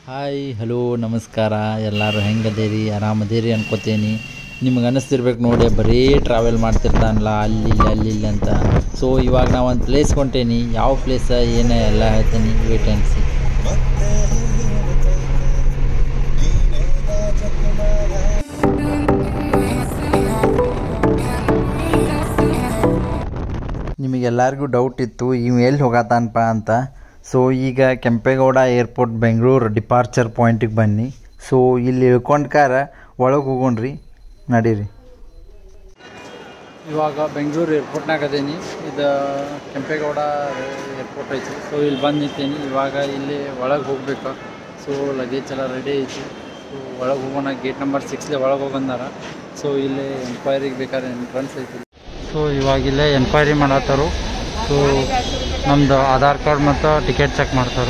hi hello ನಮಸ್ಕಾರ ಎಲ್ಲರೂ ಹೆಂಗದೇರಿ ಆರಾಮದೇರಿ ಅನ್ಕೋತೀನಿ ನಿಮ್ಗೆ ಅನ್ನಿಸ್ತಿರ್ಬೇಕು ನೋಡಿ ಬರೀ ಟ್ರಾವೆಲ್ ಮಾಡ್ತಿರ್ತಾನಲ್ಲ ಅಲ್ಲಿ ಇಲ್ಲಿ ಅಲ್ಲಿ ಇಲ್ಲಿ ಅಂತ ಸೊ ಇವಾಗ ನಾವು ಒಂದು ಪ್ಲೇಸ್ ಹೊಂಟೇನಿ ಯಾವ ಪ್ಲೇಸ ಏನೇ ಎಲ್ಲ ಹೇಳ್ತೀನಿ ವೇಟ್ ಆ್ಯಂಡ್ ಸಿ ನಿಮಗೆಲ್ಲರಿಗೂ ಡೌಟ್ ಇತ್ತು ಇವ್ ಎಲ್ಲಿ ಹೋಗತ್ತಾನಪ್ಪ ಅಂತ ಸೊ ಈಗ ಕೆಂಪೇಗೌಡ ಏರ್ಪೋರ್ಟ್ ಬೆಂಗಳೂರು ಡಿಪಾರ್ಚರ್ ಪಾಯಿಂಟಿಗೆ ಬನ್ನಿ ಸೊ ಇಲ್ಲಿ ಇಳ್ಕೊಂಡು ಕಾರ ಒಳಗೆ ಹೋಗೋಣ್ರಿ ನಡೀರಿ ಇವಾಗ ಬೆಂಗಳೂರು ಏರ್ಪೋರ್ಟ್ನಾಗ ಅದೇನಿ ಇದು ಕೆಂಪೇಗೌಡ ಏರ್ಪೋರ್ಟ್ ಐತಿ ಸೊ ಇಲ್ಲಿ ಬಂದು ನಿಂತೀನಿ ಇವಾಗ ಇಲ್ಲಿ ಒಳಗೆ ಹೋಗ್ಬೇಕು ಸೊ ಲಗೇಜ್ ಎಲ್ಲ ರೆಡಿ ಐತಿ ಸೊ ಒಳಗೆ ಹೋಗೋಣ ಗೇಟ್ ನಂಬರ್ ಸಿಕ್ಸ್ಲೆ ಒಳಗೆ ಹೋಗಂದಾರ ಸೊ ಇಲ್ಲಿ ಎಂಕ್ವೈರಿಗೆ ಬೇಕಾದ್ರೆ ಎಂಟ್ರೆನ್ಸ್ ಐತಿ ಸೊ ಇವಾಗ ಇಲ್ಲೇ ಎನ್ಕ್ವೈರಿ ಮಾಡತ್ತಾರು ಸೊ ನಮ್ದು ಆಧಾರ್ ಕಾರ್ಡ್ ಮತ್ತು ಟಿಕೆಟ್ ಚೆಕ್ ಮಾಡ್ತಾರೆ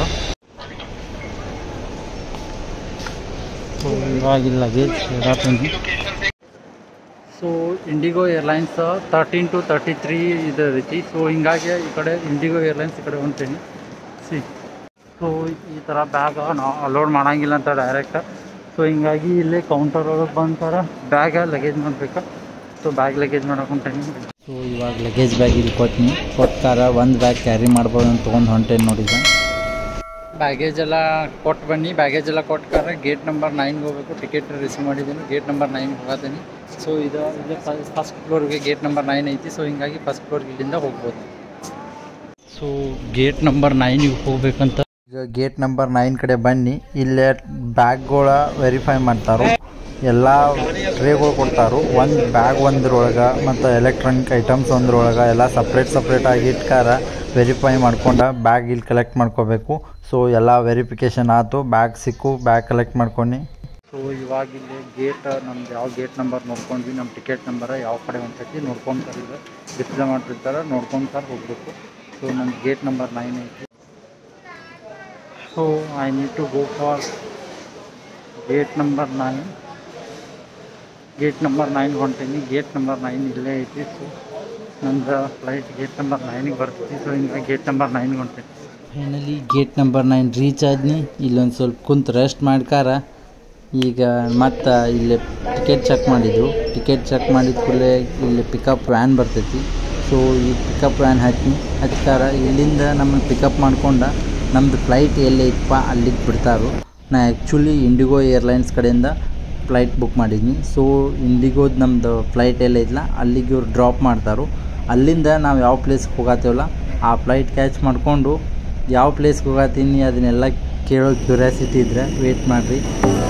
ಸೊ ಇವಾಗ ಇಲ್ಲಿ ಲಗೇಜ್ ಇಡತ್ತೀನಿ so IndiGo airlines thirteen two thirty three ಇದು ರೀತಿ ಸೊ ಹಿಂಗಾಗಿ ಈ ಕಡೆ ಇಂಡಿಗೋ ಏರ್ಲೈನ್ಸ್ ಈ ಕಡೆ ಹೊಂಟೀನಿ ಸಿ ಸೊ ಈ ಥರ ಬ್ಯಾಗ್ ನಾವು ಅಲೋಡ್ ಮಾಡಂಗಿಲ್ಲ ಅಂತ ಡೈರೆಕ್ಟ್ ಸೊ ಹಿಂಗಾಗಿ ಇಲ್ಲೇ ಕೌಂಟರ್ ಒಳಗೆ ಬಂತಾರ ಬ್ಯಾಗ ಲಗೇಜ್ ಮಾಡಬೇಕು ಸೊ ಬ್ಯಾಗ್ ಲಗೇಜ್ ಮಾಡಕ್ಕೆ ಹೊಂಟೇನಿ ಸೊ ಇವಾಗ ಲಗೇಜ್ ಬ್ಯಾಗ್ ಇಲ್ಲಿ ಕೊಟ್ನಿ ಕೊಟ್ಟಾರ ಒಂದು ಬ್ಯಾಗ್ ಕ್ಯಾರಿ ಮಾಡ್ಬೋದು ಅಂತ ತೊಗೊಂಡು ಹೊಂಟೇನಿ ನೋಡಿದ ಬ್ಯಾಗೇಜ್ ಎಲ್ಲ ಕೊಟ್ಟು ಬನ್ನಿ ಬ್ಯಾಗೇಜ್ ಎಲ್ಲ ಕೊಟ್ಟಾರ ಗೇಟ್ ನಂಬರ್ ನೈನ್ಗೆ ಹೋಗ್ಬೇಕು ಟಿಕೆಟ್ ರಿಸೀವ್ ಮಾಡಿದ್ದೀನಿ ಗೇಟ್ ನಂಬರ್ ನೈನ್ಗೆ ಹೋಗತ್ತೀನಿ ಸೊ ಇದು ಇಲ್ಲೇ ಫಸ್ಟ್ ಫ್ಲೋರ್ಗೆ ಗೇಟ್ ನಂಬರ್ ನೈನ್ ಐತಿ ಸೊ ಹಿಂಗಾಗಿ ಫಸ್ಟ್ ಫ್ಲೋರ್ಗೆ ಇಲ್ಲಿಂದ ಹೋಗ್ಬೋದು ಸೊ ಗೇಟ್ ನಂಬರ್ ನೈನಿಗೆ ಹೋಗ್ಬೇಕಂತ ಈಗ ಗೇಟ್ ನಂಬರ್ ನೈನ್ ಕಡೆ ಬನ್ನಿ ಇಲ್ಲೇ ಬ್ಯಾಗ್ಗಳ ವೆರಿಫೈ ಮಾಡ್ತಾರೋ ಎಲ್ಲ ಟ್ರೇಗಳು ಕೊಡ್ತಾರೋ ಒಂದು ಬ್ಯಾಗ್ ಒಂದ್ರೊಳಗೆ ಮತ್ತು ಎಲೆಕ್ಟ್ರಾನಿಕ್ ಐಟಮ್ಸ್ ಒಂದ್ರೊಳಗೆ ಎಲ್ಲ ಸಪ್ರೇಟ್ ಸಪ್ರೇಟಾಗಿ ಇಟ್ಕಾರ ವೆರಿಫೈ ಮಾಡ್ಕೊಂಡು ಬ್ಯಾಗ್ ಇಲ್ಲಿ ಕಲೆಕ್ಟ್ ಮಾಡ್ಕೋಬೇಕು ಸೊ ಎಲ್ಲ ವೆರಿಫಿಕೇಷನ್ ಆಯ್ತು ಬ್ಯಾಗ್ ಸಿಕ್ಕು ಬ್ಯಾಗ್ ಕಲೆಕ್ಟ್ ಮಾಡ್ಕೊಂಡು ಸೊ ಇವಾಗ ಇಲ್ಲಿ ಗೇಟ್ ನಮ್ದು ಯಾವ ಗೇಟ್ ನಂಬರ್ ನೋಡ್ಕೊಂಡ್ವಿ ನಮ್ಮ ಟಿಕೆಟ್ ನಂಬರ್ ಯಾವ ಕಡೆ ಹೊಂಟೈತಿ ನೋಡ್ಕೊಂತಾರೆ ಈಗ ಡಿಸ್ಪ್ಲೇ ಮಾಡಿರ್ತಾರೆ ನೋಡ್ಕೊಂತಾರೆ ಹೋಗಬೇಕು ಸೊ ನನ್ನ ಗೇಟ್ ನಂಬರ್ ನೈನ್ ಐತಿ so I need to go for gate number nine gate number nine ಹೊಂಟೀನಿ ಗೇಟ್ ನಂಬರ್ ನೈನ್ ಇಲ್ಲೇ ಐತಿ ಸೊ ನಂದು ಫ್ಲೈಟ್ ಗೇಟ್ ನಂಬರ್ ನೈನಿಗೆ ಬರ್ತೈತಿ ಸೊ ಹಿಂಗೆ ಗೇಟ್ ನಂಬರ್ ನೈನ್ಗೆ ಹೊಂಟೈತಿ finally gate number nine reach ಆದ್ನಿ ಇಲ್ಲೊಂದು ಸ್ವಲ್ಪ ಕುಂತು ರೆಸ್ಟ್ ಮಾಡ್ಕಾರ ಈಗ ಮತ್ತು ಇಲ್ಲಿ ಟಿಕೆಟ್ ಚೆಕ್ ಮಾಡಿದ್ರು ಟಿಕೆಟ್ ಚೆಕ್ ಮಾಡಿದ ಕೂಡಲೇ ಇಲ್ಲಿ ಪಿಕಪ್ ವ್ಯಾನ್ ಬರ್ತೈತಿ ಸೊ ಈ ಪಿಕಪ್ ವ್ಯಾನ್ ಹತ್ತಿ ಹಚ್ಕಾರ ಇಲ್ಲಿಂದ ನಮ್ಮನ್ನು ಪಿಕಪ್ ಮಾಡ್ಕೊಂಡು ನಮ್ಮದು ಫ್ಲೈಟ್ ಎಲ್ಲಿ ಐತಪ್ಪ ಅಲ್ಲಿಗೆ ಬಿಡ್ತಾರೋ ನಾ ಆ್ಯಕ್ಚುಲಿ ಇಂಡಿಗೋ ಏರ್ಲೈನ್ಸ್ ಕಡೆಯಿಂದ ಫ್ಲೈಟ್ ಬುಕ್ ಮಾಡಿದ್ನಿ ಸೊ ಇಂಡಿಗೋದು ನಮ್ಮದು ಫ್ಲೈಟ್ ಎಲ್ಲ ಐತಲ್ಲ ಅಲ್ಲಿಗೆ ಇವ್ರು ಡ್ರಾಪ್ ಮಾಡ್ತಾರೋ ಅಲ್ಲಿಂದ ನಾವು ಯಾವ ಪ್ಲೇಸ್ಗೆ ಹೋಗತ್ತೇವಲ್ಲ ಆ ಫ್ಲೈಟ್ ಕ್ಯಾಚ್ ಮಾಡಿಕೊಂಡು ಯಾವ ಪ್ಲೇಸ್ಗೆ ಹೋಗತ್ತೀನಿ ಅದನ್ನೆಲ್ಲ ಕೇಳೋ ಕ್ಯೂರಿಯಾಸಿಟಿ ಇದ್ದರೆ ವೇಟ್ ಮಾಡಿರಿ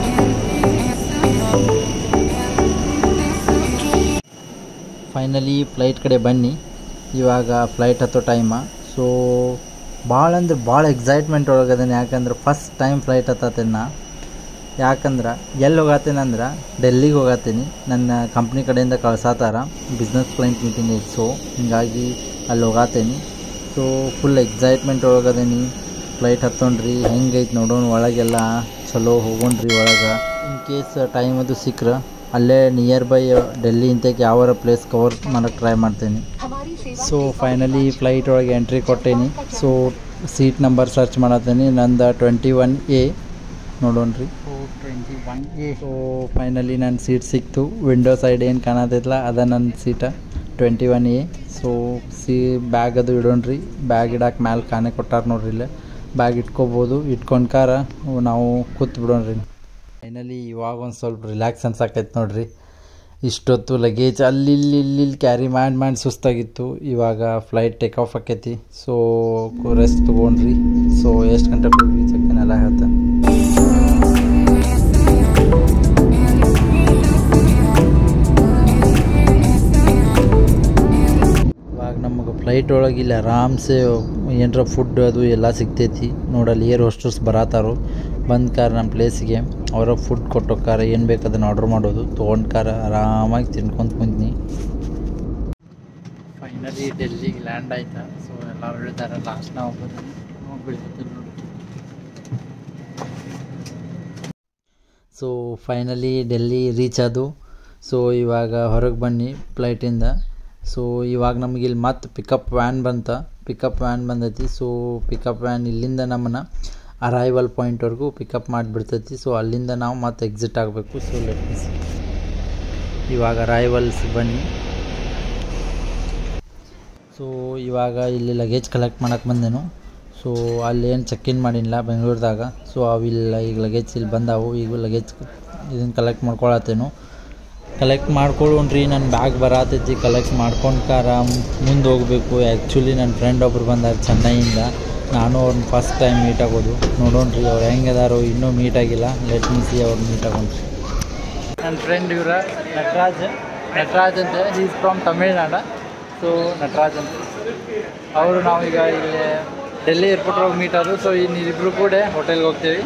ಫೈನಲಿ ಫ್ಲೈಟ್ ಕಡೆ ಬನ್ನಿ ಇವಾಗ ಫ್ಲೈಟ್ ಹತ್ತೋ ಟೈಮ ಸೊ ಭಾಳ ಅಂದ್ರೆ ಭಾಳ ಎಕ್ಸೈಟ್ಮೆಂಟ್ ಒಳಗದೇನೆ ಯಾಕಂದ್ರೆ ಫಸ್ಟ್ ಟೈಮ್ ಫ್ಲೈಟ್ ಹತ್ತತ್ತೇನೆ ನಾ ಯಾಕಂದ್ರೆ ಎಲ್ಲಿ ಹೋಗತ್ತೇನೆ ಅಂದ್ರೆ ಡೆಲ್ಲಿಗೆ ಹೋಗತ್ತೀನಿ ನನ್ನ ಕಂಪ್ನಿ ಕಡೆಯಿಂದ ಕಳ್ಸಾತಾರ ಬಿಸ್ನೆಸ್ ಕ್ಲೈಂಟ್ ಮೀಟಿಂಗ್ ಐತೆ ಸೊ ಹಿಂಗಾಗಿ ಅಲ್ಲಿ ಹೋಗತ್ತೀನಿ ಸೊ ಫುಲ್ ಎಕ್ಸೈಟ್ಮೆಂಟ್ ಒಳಗದೇನಿ ಫ್ಲೈಟ್ ಹತ್ತೋಣ್ರಿ ಹೆಂಗೈತೆ ನೋಡೋಣ ಒಳಗೆಲ್ಲ ಚಲೋ ಹೋಗೋಣ್ರಿ ಒಳಗೆ ಇನ್ ಕೇಸ್ ಟೈಮ್ ಅದು ಸಿಕ್ಕ್ರೆ ಅಲ್ಲೇ ನಿಯರ್ ಬೈ ಡೆಲ್ಲಿ ಇಂತಕ್ಕೆ ಯಾವಾರ ಪ್ಲೇಸ್ ಕವರ್ ಮಾಡೋಕ್ಕೆ ಟ್ರೈ ಮಾಡ್ತೀನಿ ಸೊ ಫೈನಲಿ ಫ್ಲೈಟ್ ಒಳಗೆ ಎಂಟ್ರಿ ಕೊಟ್ಟೇನಿ ಸೊ ಸೀಟ್ ನಂಬರ್ ಸರ್ಚ್ ಮಾಡತ್ತೀನಿ ನಂದು ಟ್ವೆಂಟಿ ಒನ್ ಎ ನೋಡೋಣ್ರಿ twenty one A so finally ನನ್ನ ಸೀಟ್ ಸಿಕ್ತು ವಿಂಡೋ ಸೈಡ್ ಏನು ಕಾಣತೈತಲ್ಲ ಅದ ನನ್ನ seat twenty one A so see bag ಅದು ಇಡೋಣ್ರಿ ಬ್ಯಾಗ್ ಇಡಕ್ಕೆ ಮ್ಯಾಲೆ ಕಾನೆ ಕೊಟ್ಟಾರ ನೋಡ್ರಿ ಇಲ್ಲೇ ಬ್ಯಾಗ್ ಇಟ್ಕೋಬೋದು ಇಟ್ಕೊಂಡ್ಕಾರ ನಾವು ಕೂತ್ ಬಿಡೋಣ್ರಿ ಫೈನಲಿ ಇವಾಗ ಒಂದು ಸ್ವಲ್ಪ ರಿಲ್ಯಾಕ್ಸ್ ಅನ್ಸಕೈತೆ ನೋಡ್ರಿ ಇಷ್ಟೊತ್ತು ಲಗೇಜ್ ಅಲ್ಲಿ ಇಲ್ಲಿ ಇಲ್ಲಿ ಇಲ್ಲಿ ಕ್ಯಾರಿ ಮಾಡಿ ಮಾಡಿ ಸುಸ್ತಾಗಿತ್ತು ಇವಾಗ ಫ್ಲೈಟ್ ಟೇಕ್ ಆಫ್ ಆಕೈತಿ ಸೊ ರೆಸ್ಟ್ ತೊಗೊಂಡ್ರಿ ಸೊ ಎಷ್ಟು ಗಂಟೆ ರೀಚ್ ಆಕೇನೆಲ್ಲ ಹೇಳ್ತೇನೆ ಇವಾಗ ನಮಗೆ ಫ್ಲೈಟ್ ಒಳಗೆ ಇಲ್ಲಿ ಆರಾಮ್ಸೆ ಏನರ ಫುಡ್ ಅದು ಎಲ್ಲ ಸಿಗ್ತೈತಿ ನೋಡಲ್ಲಿ ಏರ್ ಹೋಸ್ಟರ್ಸ್ ಬರತ್ತಾರೋ ಬಂದ ಕಾರ ನಮ್ಮ ಪ್ಲೇಸಿಗೆ ಅವರ ಫುಡ್ ಕೊಟ್ಟೋಕಾರ ಏನು ಬೇಕು ಅದನ್ನು ಆರ್ಡ್ರ್ ಮಾಡೋದು ತೊಗೊಂಡು ಕಾರ ಆರಾಮಾಗಿ ತಿನ್ಕೊಂತ ಕುಂತ್ನಿ ಫೈನಲಿ ಡೆಲ್ಲಿಗೆ ಲ್ಯಾಂಡ್ ಆಯ್ತಾ ಸೊ ಎಲ್ಲರೂ ಹೇಳಿದ್ದಾರೆ ಲಾಸ್ಟ್ ನಾವು ಬೀಳ್ತೀನಿ ನೋಡಿ ಸೊ ಫೈನಲಿ ಡೆಲ್ಲಿ ರೀಚ್ ಆದು ಸೊ ಇವಾಗ ಹೊರಗೆ ಬನ್ನಿ ಫ್ಲೈಟಿಂದ ಸೊ ಇವಾಗ ನಮಗೆ ಇಲ್ಲಿ ಮತ್ತೆ ಪಿಕಪ್ ವ್ಯಾನ್ ಬಂತ ಪಿಕಪ್ ವ್ಯಾನ್ ಬಂದೈತಿ ಸೊ ಪಿಕಪ್ ವ್ಯಾನ್ ಇಲ್ಲಿಂದ ನಮ್ಮನ್ನು ಅರೈವಲ್ ಪಾಯಿಂಟ್ವರೆಗೂ ಪಿಕಪ್ ಮಾಡಿಬಿಡ್ತೈತಿ ಸೊ ಅಲ್ಲಿಂದ ನಾವು ಮತ್ತೆ ಎಕ್ಸಿಟ್ ಆಗಬೇಕು ಸೊ ಲೆಟ್ ಮೀಸ್ ಇವಾಗ ಅರೈವಲ್ಸ್ ಬನ್ನಿ ಸೊ ಇವಾಗ ಇಲ್ಲಿ ಲಗೇಜ್ ಕಲೆಕ್ಟ್ ಮಾಡಕ್ಕೆ ಬಂದೆನು ಸೊ ಅಲ್ಲೇನು ಚೆಕ್ ಇನ್ ಮಾಡಿಲ್ಲ ಬೆಂಗಳೂರದಾಗ ಸೊ ಅವಿಲ್ಲ ಈಗ ಲಗೇಜ್ ಇಲ್ಲಿ ಬಂದಾವು ಈಗ ಲಗೇಜ್ ಇದನ್ನು ಕಲೆಕ್ಟ್ ಮಾಡ್ಕೊಳತ್ತೇನು ಕಲೆಕ್ಟ್ ಮಾಡ್ಕೊಳ್ಳೋಣ್ರಿ ನನ್ನ ಬ್ಯಾಗ್ ಬರತೈತಿ ಕಲೆಕ್ಟ್ ಮಾಡ್ಕೊಂಡ್ಕಾರ ಮುಂದೆ ಹೋಗಬೇಕು ಆ್ಯಕ್ಚುಲಿ ನನ್ನ ಫ್ರೆಂಡ್ ಒಬ್ರು ಬಂದಾರ ಚೆನ್ನೈಯಿಂದ ನಾನು ಅವ್ರನ್ನ ಫಸ್ಟ್ ಟೈಮ್ ಮೀಟ್ ಆಗೋದು ನೋಡೋಣ್ರಿ ಅವ್ರು ಹೆಂಗದಾರೋ ಇನ್ನೂ ಮೀಟ್ ಆಗಿಲ್ಲ ಲೆಟ್ ಮೀಸಿ ಅವ್ರು ಮೀಟ್ ಆಗೋಣ್ರಿ ನನ್ನ ಫ್ರೆಂಡ್ ಇವರ ನಟರಾಜ್ ನಟರಾಜ್ ಅಂತ is from Tamil Nadu so Nataraj ಅಂತ ಅವರು ನಾವೀಗ ಇಲ್ಲಿ ಡೆಲ್ಲಿ ಏರ್ಪೋರ್ಟ್ ಹೋಗಿ ಮೀಟ್ ಆದರು ಸೊ ಇನ್ನಿಬ್ಬರು ಕೂಡ ಹೋಟೆಲ್ಗೆ ಹೋಗ್ತೀವಿ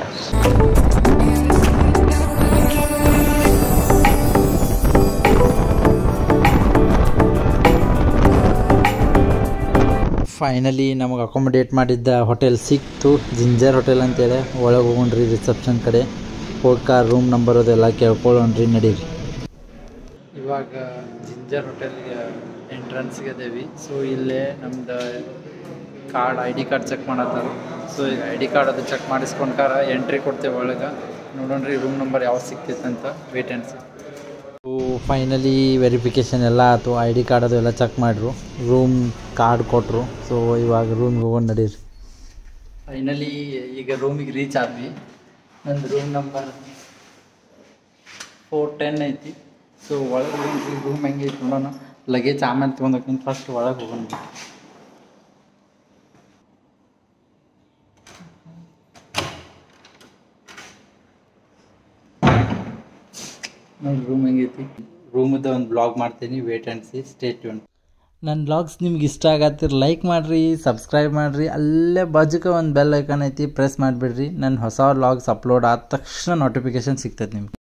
ಫೈನಲಿ ನಮಗೆ ಅಕೊಮಡೇಟ್ ಮಾಡಿದ್ದ ಹೋಟೆಲ್ ಸಿಕ್ತು ಜಿಂಜರ್ ಹೋಟೆಲ್ ಅಂತೇಳಿ ಒಳಗೆ ಹೋಗೋಣ್ರಿ ರಿಸೆಪ್ಷನ್ ಕಡೆ ಹೋಗ್ಕ ರೂಮ್ ನಂಬರ್ ಅದೆಲ್ಲ ಕೇಳ್ಕೊಳ್ಳೋಣ್ರಿ ನಡೀರಿ ಇವಾಗ ಜಿಂಜರ್ ಹೋಟೆಲ್ಗೆ ಎಂಟ್ರೆನ್ಸ್ಗೆ ಅದೇವಿ ಸೊ ಇಲ್ಲೇ ನಮ್ದು card I D card check ಮಾಡತ್ತಾರ ಸೊ ಈಗ ಐ ಡಿ ಕಾರ್ಡ್ ಅದು ಚೆಕ್ ಮಾಡಿಸ್ಕೊಂಡ್ಕಾರ ಎಂಟ್ರಿ ಕೊಡ್ತೇವೆ ಒಳಗೆ ನೋಡೋಣ್ರಿ ರೂಮ್ ನಂಬರ್ ಯಾವ್ದು ಸಿಕ್ತೈತೆ ಅಂತ wait and see finally verification ಎಲ್ಲ ಆಯ್ತು ಐ ಡಿ ಕಾರ್ಡ್ ಅದು ಎಲ್ಲ ಚೆಕ್ ಮಾಡಿರು ರೂಮ್ ಕಾರ್ಡ್ ಕೊಟ್ಟರು ಸೊ ಇವಾಗ ರೂಮ್ಗೆ ಹೋಗೋಣ ನಡೀರಿ ಫೈನಲಿ ಈಗ ರೂಮಿಗೆ ರೀಚ್ ಆದ್ವಿ ನಂದು ರೂಮ್ ನಂಬರ್ ಫೋರ್ ಟೆನ್ ಐತಿ ಸೊ ಒಳಗೆ ಹೋಗಿ ರೂಮ್ ಹೆಂಗೆ ಐತಿ ನೋಡೋಣ ಲಗೇಜ್ ಆಮೇಲೆ ತೊಗೊಂಡೋಗ್ತೀನಿ ಫಸ್ಟ್ ಒಳಗೆ ಹೋಗೋಣ ನೋಡಿ ರೂಮ್ ಹೆಂಗೈತಿ ರೂಮದ ಒಂದು ಬ್ಲಾಗ್ ಮಾಡ್ತೀನಿ wait and see stay tuned ನನ್ನ ಬ್ಲಾಗ್ಸ್ ನಿಮ್ಗೆ ಇಷ್ಟ ಆಗತ್ತಿರ ಲೈಕ್ ಮಾಡಿರಿ ಸಬ್ಸ್ಕ್ರೈಬ್ ಮಾಡಿರಿ ಅಲ್ಲೇ ಬಾಜುಕ ಒಂದು ಬೆಲ್ ಐಕಾನ್ ಐತಿ ಪ್ರೆಸ್ ಮಾಡಿಬಿಡ್ರಿ ನನ್ನ ಹೊಸ ವ್ಲಾಗ್ಸ್ ಅಪ್ಲೋಡ್ ಆದ ತಕ್ಷಣ ನೋಟಿಫಿಕೇಶನ್ ಸಿಗ್ತೈತೆ ನಿಮ್ಗೆ